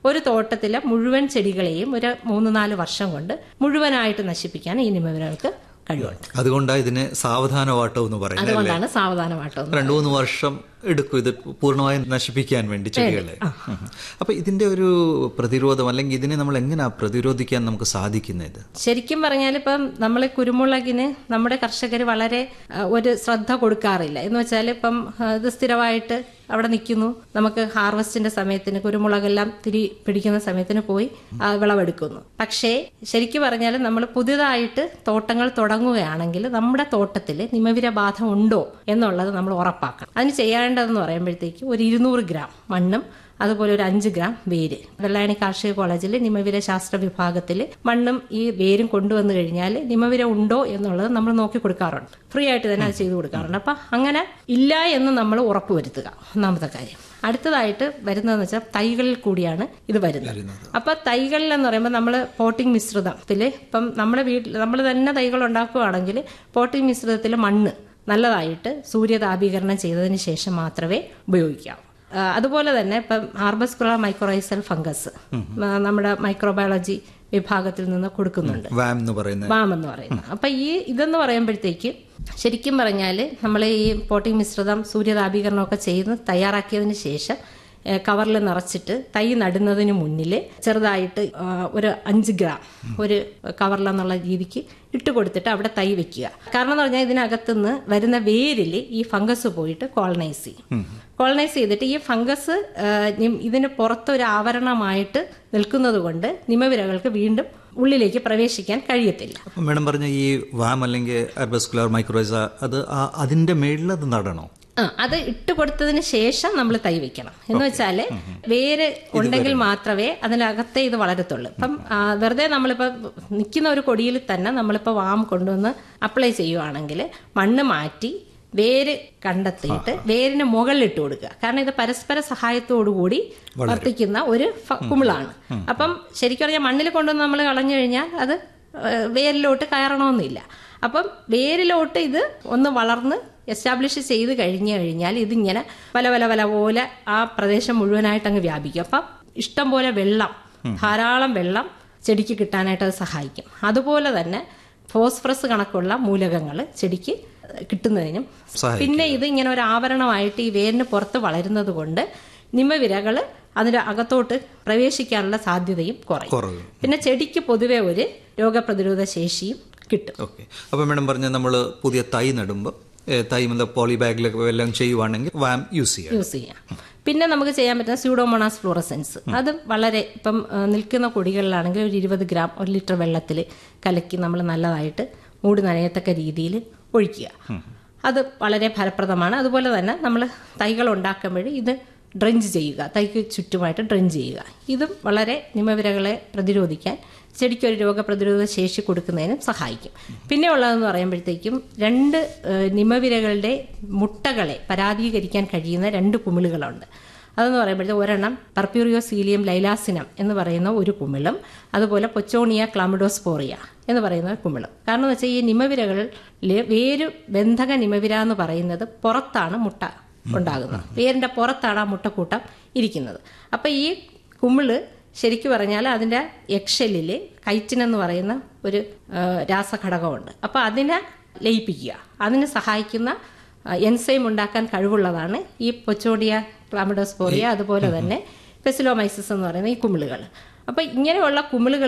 ഒരു തോട്ടത്തിലെ മുഴുവൻ ചെടികളെയും ഒരു മൂന്ന് നാല് വർഷം കൊണ്ട് മുഴുവനായിട്ട് നശിപ്പിക്കാൻ ഈ നിമവിരകൾക്ക് കഴിവുണ്ട് അതുകൊണ്ടാണ് ഇതിനെ സാവധാനവാട്ടം എന്ന് പറയുന്നത് അല്ലേ അതുകൊണ്ടാണ് സാവധാനമാട്ടം രണ്ടു മൂന്ന് വർഷം എടുക്കും ഇത് പൂർണ്ണമായും നശിപ്പിക്കാൻ വേണ്ടി ചെടികളെ ഉം. അപ്പൊ ഇതിന്റെ ഒരു പ്രതിരോധം അല്ലെങ്കിൽ ഇതിനെ നമ്മൾ എങ്ങനെയാ പ്രതിരോധിക്കാൻ നമുക്ക് സാധിക്കുന്നത് ശരിക്കും പറഞ്ഞാൽ ഇപ്പം നമ്മൾ കുരുമുളകിന് നമ്മുടെ കർഷകർ വളരെ ആ, ഒരു ശ്രദ്ധ കൊടുക്കാറില്ല എന്ന് വെച്ചാൽ ഇപ്പം ആ, ഇത് സ്ഥിരമായിട്ട് അവിടെ നിൽക്കുന്നു നമുക്ക് ഹാർവസ്റ്റിന്റെ സമയത്തിന് കുരുമുളകെല്ലാം തിരി പിടിക്കുന്ന സമയത്തിന് പോയി ആ, വിളവെടുക്കുന്നു പക്ഷേ ശരിക്കും പറഞ്ഞാൽ നമ്മൾ പുതിയതായിട്ട് തോട്ടങ്ങൾ തുടങ്ങുകയാണെങ്കിൽ നമ്മുടെ തോട്ടത്തിൽ നിമവിര ബാധ ഉണ്ടോ എന്നുള്ളത് നമ്മൾ ഉറപ്പാക്കണം അതിന് ചെയ്യേണ്ടതെന്ന് പറയുമ്പോഴത്തേക്ക് ഒരു ഇരുന്നൂറ് ഗ്രാം മണ്ണും അതുപോലെ ഒരു അഞ്ച് ഗ്രാം വേര് വെള്ളായണി കാർഷിക കോളേജിൽ നിമവിര ശാസ്ത്ര വിഭാഗത്തിൽ മണ്ണും ഈ വേരും കൊണ്ടുവന്നു കഴിഞ്ഞാൽ നിമവിര ഉണ്ടോ എന്നുള്ളത് നമ്മൾ നോക്കി കൊടുക്കാറുണ്ട് ഫ്രീ ആയിട്ട് തന്നെ അത് ചെയ്തു കൊടുക്കാറുണ്ട് അപ്പം അങ്ങനെ ഇല്ല എന്ന് നമ്മൾ ഉറപ്പുവരുത്തുക ഒന്നാമത്തെ കാര്യം അടുത്തതായിട്ട് വരുന്നതെന്ന് വെച്ചാൽ തൈകളിൽ കൂടിയാണ് ഇത് വരുന്നത് അപ്പൊ തൈകളിൽ എന്ന് പറയുമ്പോൾ നമ്മൾ പോട്ടിംഗ് മിശ്രിതത്തിൽ ഇപ്പം നമ്മുടെ വീട്ടിൽ നമ്മൾ തന്നെ തൈകൾ ഉണ്ടാക്കുകയാണെങ്കിൽ പോട്ടിംഗ് മിശ്രിതത്തിൽ മണ്ണ് നല്ലതായിട്ട് സൂര്യതാപീകരണം ചെയ്തതിന് ശേഷം മാത്രമേ ഉപയോഗിക്കാവൂ ആ, അതുപോലെ തന്നെ ഇപ്പം ഹാർബസ്കുള മൈക്രോറൈസൽ ഫംഗസ് ആ, നമ്മുടെ മൈക്രോബയോളജി വിഭാഗത്തിൽ നിന്ന് കൊടുക്കുന്നുണ്ട് വാം എന്ന് പറയുന്നത് വാം എന്ന് പറയുന്നത് അപ്പൊ ഈ ഇതെന്ന് പറയുമ്പോഴത്തേക്ക് ശരിക്കും പറഞ്ഞാൽ നമ്മൾ ഈ പോട്ടിംഗ് മിശ്രിതം സൂര്യതാപീകരണമൊക്കെ ചെയ്ത് തയ്യാറാക്കിയതിന് ശേഷം ഏഹ്, കവറിൽ നിറച്ചിട്ട് തൈ നടുന്നതിന് മുന്നിൽ ചെറുതായിട്ട് ആ, ഒരു അഞ്ച് ഗ്രാം ഒരു കവറിലെന്നുള്ള രീതിക്ക് ഇട്ട് കൊടുത്തിട്ട് അവിടെ തൈ വെക്കുക കാരണം എന്ന് പറഞ്ഞാൽ ഇതിനകത്തുനിന്ന് വരുന്ന വേരിൽ ഈ ഫംഗസ് പോയിട്ട് കോളനൈസ് ചെയ്യും കോളനൈസ് ചെയ്തിട്ട് ഈ ഫംഗസ് ആ, നിം- ഇതിന് പുറത്തൊരു ആവരണമായിട്ട് നിൽക്കുന്നത് കൊണ്ട് നിമവിരകൾക്ക് വീണ്ടും ഉള്ളിലേക്ക് പ്രവേശിക്കാൻ കഴിയത്തില്ല അപ്പൊ മേഡം പറഞ്ഞ ഈ വാം അല്ലെങ്കിൽ അർബസ്കുലർ മൈക്രോസ അത് ആ- അതിന്റെ മേളിൽ അത് നടണോ ആ അത് ഇട്ട് കൊടുത്തതിന് ശേഷം നമ്മൾ തൈ വെക്കണം എന്ന് വെച്ചാല് വേര് ഉണ്ടെങ്കിൽ മാത്രമേ അതിനകത്തെ ഇത് വളരത്തുള്ളൂ ഇപ്പം ആ, വെറുതെ നമ്മളിപ്പോ നിൽക്കുന്ന ഒരു കൊടിയിൽ തന്നെ നമ്മളിപ്പോ വാം കൊണ്ടുവന്ന് അപ്ലൈ ചെയ്യുവാണെങ്കിൽ മണ്ണ് മാറ്റി വേര് കണ്ടെത്തിയിട്ട് വേരിന് മുകളിലിട്ട് കൊടുക്കുക കാരണം ഇത് പരസ്പര സഹായത്തോടു കൂടി വർത്തിക്കുന്ന ഒരു ഫ- കുമിളാണ് അപ്പം ശരിക്കും പറഞ്ഞാൽ മണ്ണിൽ കൊണ്ടുവന്ന് നമ്മൾ കളഞ്ഞു കഴിഞ്ഞാൽ അത് ഏഹ്, വേരിലോട്ട് കയറണമെന്നില്ല അപ്പം വേരിലോട്ട് ഇത് ഒന്ന് വളർന്ന് എസ്റ്റാബ്ലിഷ് ചെയ്ത് കഴിഞ്ഞു കഴിഞ്ഞാൽ ഇതിങ്ങനെ വല വല വല പോലെ ആ പ്രദേശം മുഴുവനായിട്ട് അങ്ങ് വ്യാപിക്കും അപ്പം ഇഷ്ടം പോലെ വെള്ളം ധാരാളം വെള്ളം ചെടിക്ക് കിട്ടാനായിട്ട് അത് സഹായിക്കും അതുപോലെ തന്നെ ഫോസ്ഫറസ് കണക്കുള്ള മൂലകങ്ങൾ ചെടിക്ക് കിട്ടുന്നതിനും സഹായിക്കും. പിന്നെ ഇത് ഇങ്ങനെ ഒരു ആവരണമായിട്ട് ഈ വേരിന് പുറത്ത് വളരുന്നത് കൊണ്ട് നിമവിരകൾ അതിന്റെ അകത്തോട്ട് പ്രവേശിക്കാനുള്ള സാധ്യതയും കുറയും കുറവ് പിന്നെ ചെടിക്ക് പൊതുവെ ഒരു രോഗപ്രതിരോധ ശേഷിയും കിട്ടും ഓക്കെ അപ്പൊ മേഡം പറഞ്ഞ നമ്മൾ പുതിയ തൈ നടുമ്പോൾ തൈ എന്താ പോളി ബാഗിലൊക്കെ എല്ലാം ചെയ്യുവാണെങ്കിൽ വാം യൂസ് ചെയ്യാം യൂസ് ചെയ്യാം പിന്നെ നമുക്ക് ചെയ്യാൻ പറ്റുന്ന സ്യൂഡോമോണാസ് ഫ്ലൂറസെൻസ് അത് വളരെ ഇപ്പം ആ, നിൽക്കുന്ന കൊടികളിലാണെങ്കിൽ ഒരു ഇരുപത് ഗ്രാം ഒരു ലിറ്റർ വെള്ളത്തിൽ കലക്കി നമ്മൾ നല്ലതായിട്ട് മൂടി നനയത്തക്ക രീതിയിൽ ഒഴിക്കുക അത് വളരെ ഫലപ്രദമാണ് അതുപോലെ തന്നെ നമ്മൾ തൈകൾ ഉണ്ടാക്കുമ്പോൾ ഇത് ഡ്രഞ്ച് ചെയ്യുക തൈക്ക് ചുറ്റുമായിട്ട് ഡ്രഞ്ച് ചെയ്യുക ഇതും വളരെ നിമവിരകളെ പ്രതിരോധിക്കാൻ ചെടിക്ക് ഒരു രോഗപ്രതിരോധ ശേഷി കൊടുക്കുന്നതിനും സഹായിക്കും പിന്നെ ഉള്ളതെന്ന് പറയുമ്പോഴത്തേക്കും രണ്ട് ഏഹ്, നിമവിരകളുടെ മുട്ടകളെ പരാധീകരിക്കാൻ കഴിയുന്ന രണ്ട് കുമിളുകളുണ്ട് അതെന്ന് പറയുമ്പോഴത്തേക്ക് ഒരെണ്ണം പർപ്യൂറിയോ സീലിയം ലൈലാസിനം എന്ന് പറയുന്ന ഒരു കുമിളും അതുപോലെ പൊച്ചോണിയ ക്ലാമിഡോസ്പോറിയ എന്ന് പറയുന്ന ഒരു കുമിളും കാരണം എന്ന് വെച്ചാൽ ഈ നിമവിരകളിൽ വേരു ബന്ധക നിമവിര എന്ന് പറയുന്നത് പുറത്താണ് മുട്ട ഉണ്ടാകുന്നത് വേരിന്റെ പുറത്താണ് ആ മുട്ടക്കൂട്ടം ഇരിക്കുന്നത് അപ്പൊ ഈ കുമിള് ശരിക്കു പറഞ്ഞാൽ അതിന്റെ എക്ഷലിൽ കൈറ്റിൻ എന്ന് പറയുന്ന ഒരു ആ, രാസഘടകമുണ്ട് അപ്പൊ അതിനെ ലയിപ്പിക്കുക അതിന് സഹായിക്കുന്ന എൻസൈം ഉണ്ടാക്കാൻ കഴിവുള്ളതാണ് ഈ പൊച്ചോഡിയ ക്ലാമിഡോസ്പോറിയ അതുപോലെ തന്നെ പെസിലോമൈസിസ് എന്ന് പറയുന്ന ഈ കുമിളുകൾ അപ്പൊ ഇങ്ങനെയുള്ള കുമിളുകൾ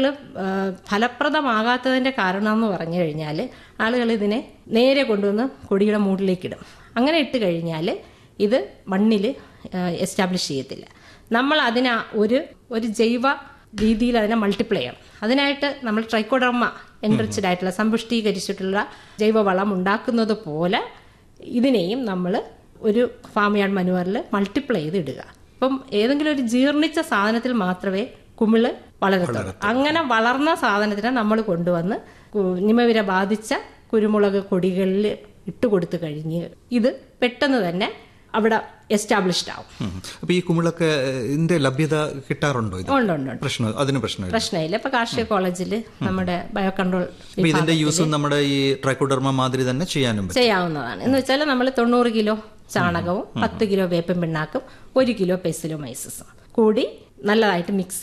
ഫലപ്രദമാകാത്തതിന്റെ കാരണം എന്ന് പറഞ്ഞു കഴിഞ്ഞാൽ ആളുകൾ ഇതിനെ നേരെ കൊണ്ടുവന്ന് കൊടിയുടെ മൂടിലേക്കിടും അങ്ങനെ ഇട്ട് കഴിഞ്ഞാൽ ഇത് മണ്ണിൽ എസ്റ്റാബ്ലിഷ് ചെയ്യത്തില്ല നമ്മൾ അതിന് ഒരു ഒരു ജൈവ രീതിയിൽ അതിനെ മൾട്ടിപ്ലൈ ചെയ്യണം അതിനായിട്ട് നമ്മൾ ട്രൈക്കോഡർമ എൻറിച്ച്ഡ് ആയിട്ടുള്ള സമ്പുഷ്ടീകരിച്ചിട്ടുള്ള ജൈവവളം ഉണ്ടാക്കുന്നത് പോലെ ഇതിനെയും നമ്മൾ ഒരു ഫാം യാർഡ് മനുവറിൽ മൾട്ടിപ്ലൈ ചെയ്ത് ഇടുക അപ്പം ഏതെങ്കിലും ഒരു ജീർണിച്ച സാധനത്തിൽ മാത്രമേ കുമിള് വളരത്തുള്ളൂ അങ്ങനെ വളർന്ന സാധനത്തിനെ നമ്മൾ കൊണ്ടുവന്ന് കു- നിമവിര ബാധിച്ച കുരുമുളക് കൊടികളിൽ ഇട്ടുകൊടുത്തു കഴിഞ്ഞ് ഇത് പെട്ടെന്ന് തന്നെ അവിടെ എസ്റ്റാബ്ലിഷ്ഡ് ആവും ഉം. അപ്പൊ ഈ കുമിളൊക്കെ ഇതിന്റെ ലഭ്യത കിട്ടാറുണ്ടോ ഇത് ഉണ്ട് ഉണ്ട് ഉണ്ട് പ്രശ്നം അതിന് പ്രശ്നമില്ല പ്രശ്നമില്ല ഇപ്പൊ കാർഷിക കോളേജിൽ നമ്മുടെ ബയോ കൺട്രോൾ അപ്പൊ ഇതിന്റെ യൂസും നമ്മുടെ ഈ ട്രൈക്കോഡർമ മാതിരി തന്നെ ചെയ്യാനും പറ്റും ചെയ്യാവുന്നതാണ് എന്ന് വെച്ചാൽ നമ്മൾ തൊണ്ണൂറ് കിലോ ചാണകവും പത്ത് കിലോ വേപ്പൻ പിണ്ണാക്കും ഒരു കിലോ പെസിലോമൈസിസും കൂടി നല്ലതായിട്ട് മിക്സ്